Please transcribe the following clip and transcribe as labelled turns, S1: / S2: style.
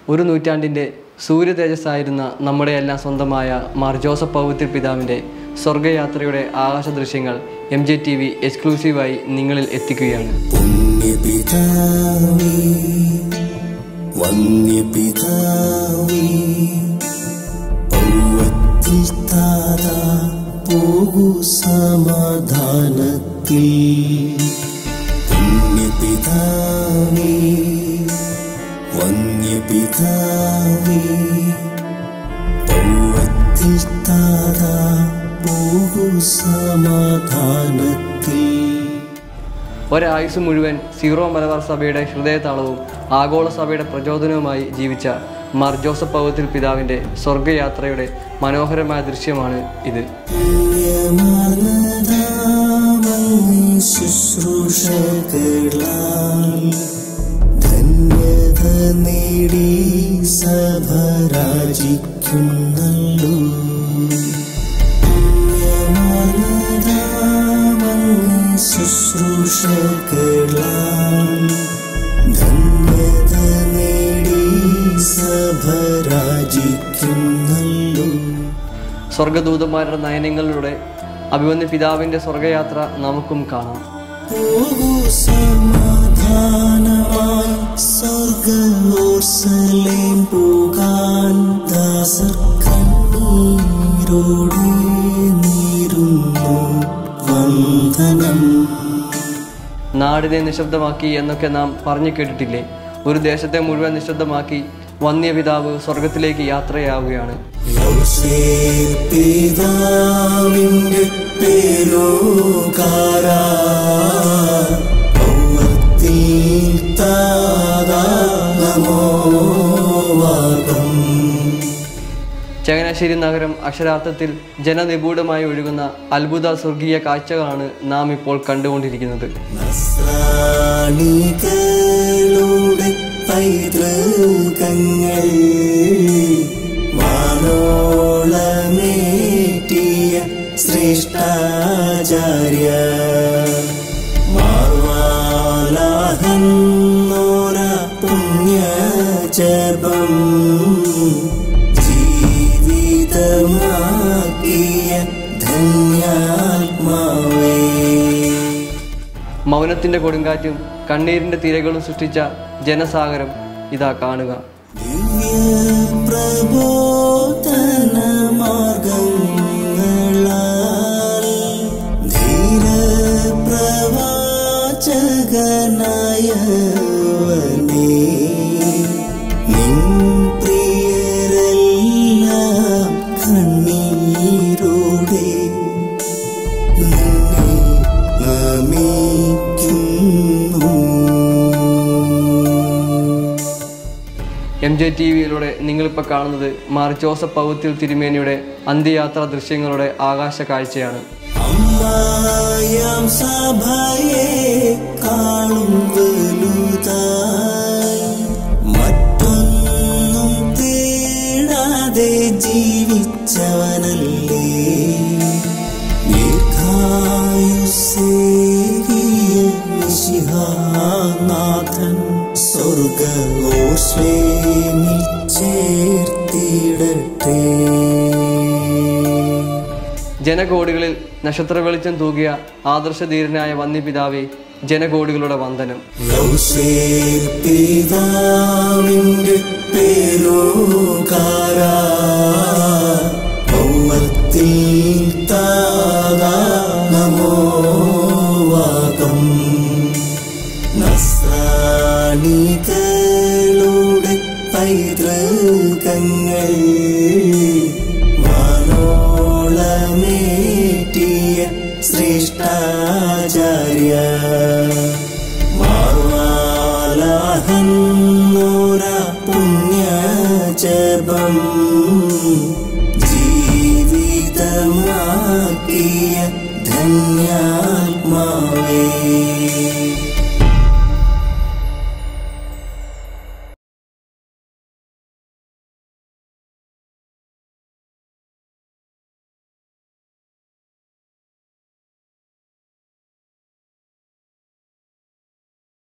S1: ഒരു നൂറ്റാണ്ടിൻ്റെ സൂര്യ തേജസ്സായിരുന്ന നമ്മുടെ എല്ലാം സ്വന്തമായ മാർ ജോസഫ് പൗത്യ പിതാവിൻ്റെ സ്വർഗയാത്രയുടെ ആകാശ ദൃശ്യങ്ങൾ എം ജെ ടി വി എക്സ്ക്ലൂസീവായി നിങ്ങളിൽ എത്തിക്കുകയാണ്
S2: പുണ്യപിതാവേ വന്യപിതാവേ പൗവത്തിൽ താതാ പോകൂ സമാധാനത്തിൽ പുണ്യപിതാവേ വന്യപിതാവേ പൗവത്തിൽ താതാ പോകൂ സമാധാനത്തിൽ
S1: ഒരായുസ് മുഴുവൻ സീറോ മലബാർ സഭയുടെ ഹൃദയതാളവും ആഗോള സഭയുടെ പ്രചോദനവുമായി ജീവിച്ച മാർ ജോസഫ് പൗത്തിൽ പിതാവിൻ്റെ സ്വർഗയാത്രയുടെ മനോഹരമായ ദൃശ്യമാണ് ഇത്
S2: ശുശ്രൂഷകളാൽ ധന്യത നേടി സഭരാജിക്കുന്നല്ലോ ശുശ്രൂഷകളാൽ ധന്യത നേടി സഭരാജിക്കുന്നല്ലോ
S1: സ്വർഗദൂതന്മാരുടെ നയനങ്ങളിലൂടെ അഭിമന്യ പിതാവിൻ്റെ സ്വർഗയാത്ര നമുക്കും കാണാം
S2: പോകൂ സമാധാനമായി സ്വർഗലോസലേം പോകാൻ ദാസർ കണ്ണീരോടെ നീരുന്നു വന്ദനം
S1: നാടിനെ നിശബ്ദമാക്കി എന്നൊക്കെ നാം പറഞ്ഞു കേട്ടിട്ടില്ലേ ഒരു ദേശത്തെ മുഴുവൻ നിശബ്ദമാക്കി വന്യപിതാവ് സ്വർഗത്തിലേക്ക് യാത്രയാവുകയാണ്
S2: യോസേ പിതാവിന്റെ പേരോകാരാ പൗവത്തിൽ താതാ നമോവാകം
S1: ചങ്ങനാശ്ശേരി നഗരം അക്ഷരാർത്ഥത്തിൽ ജനനിബൂഢമായി ഒഴുകുന്ന അത്ഭുത സ്വർഗീയ കാഴ്ചകളാണ് നാം ഇപ്പോൾ കണ്ടുകൊണ്ടിരിക്കുന്നത്
S2: നസ്രാണികളുടെ പൈതൃകങ്ങൾ വാനോളമേറ്റിയ ശ്രേഷ്ഠാചാര്യ മാർവാലാഹന്നോര പുണ്യജപം ജീവിതമാക്കിയ ധന്യാത്മാവേ
S1: മൗനത്തിന്റെ കൊടുങ്കാറ്റും കണ്ണീരിന്റെ തിരകളും സൃഷ്ടിച്ച ജനസാഗരം ഇതാ കാണുക
S2: പ്രബോധന മാർഗങ്ങളാൽ ധീരപ്രവാചകനായവനേ നിൻ പ്രിയരെല്ലാം കണ്ണീരോടെ നിന്നെ നമിക്കുന്നു
S1: എം ജെ ടി വിയിലൂടെ നിങ്ങളിപ്പോൾ കാണുന്നത് മാർ ജോസഫ് പൗത്തിൽ തിരുമേനിയുടെ അന്ത്യയാത്രാ ദൃശ്യങ്ങളുടെ ആകാശ കാഴ്ചയാണ്
S2: അമ്മായം സഭയെ കാണും വലുതായി മറ്റൊന്നും തേടാതെ ജീവിച്ചവനല്ലേ ദീർഘായുസേകിയ മിശിഹാനാഥൻ സ്വർഗോസ്ലേമിൽ ചേർത്തിടട്ടെ
S1: ജനകോടികളിൽ നക്ഷത്ര വെളിച്ചം തൂകിയ ആദർശധീരനായ വന്യപിതാവെ ജനകോടികളുടെ വന്ദനം
S2: യൗസേ പിതാവിന്റെ പേരോകാരാ പൗവത്തിൽ താതാ നമോവാകം നസ്രാണികളുടെ പൈതൃകങ്ങൾ വാനോളമേറ്റിയ ശ്രേഷ്ഠാചാര്യ മാർവാലാഹന്നോര പുണ്യജപം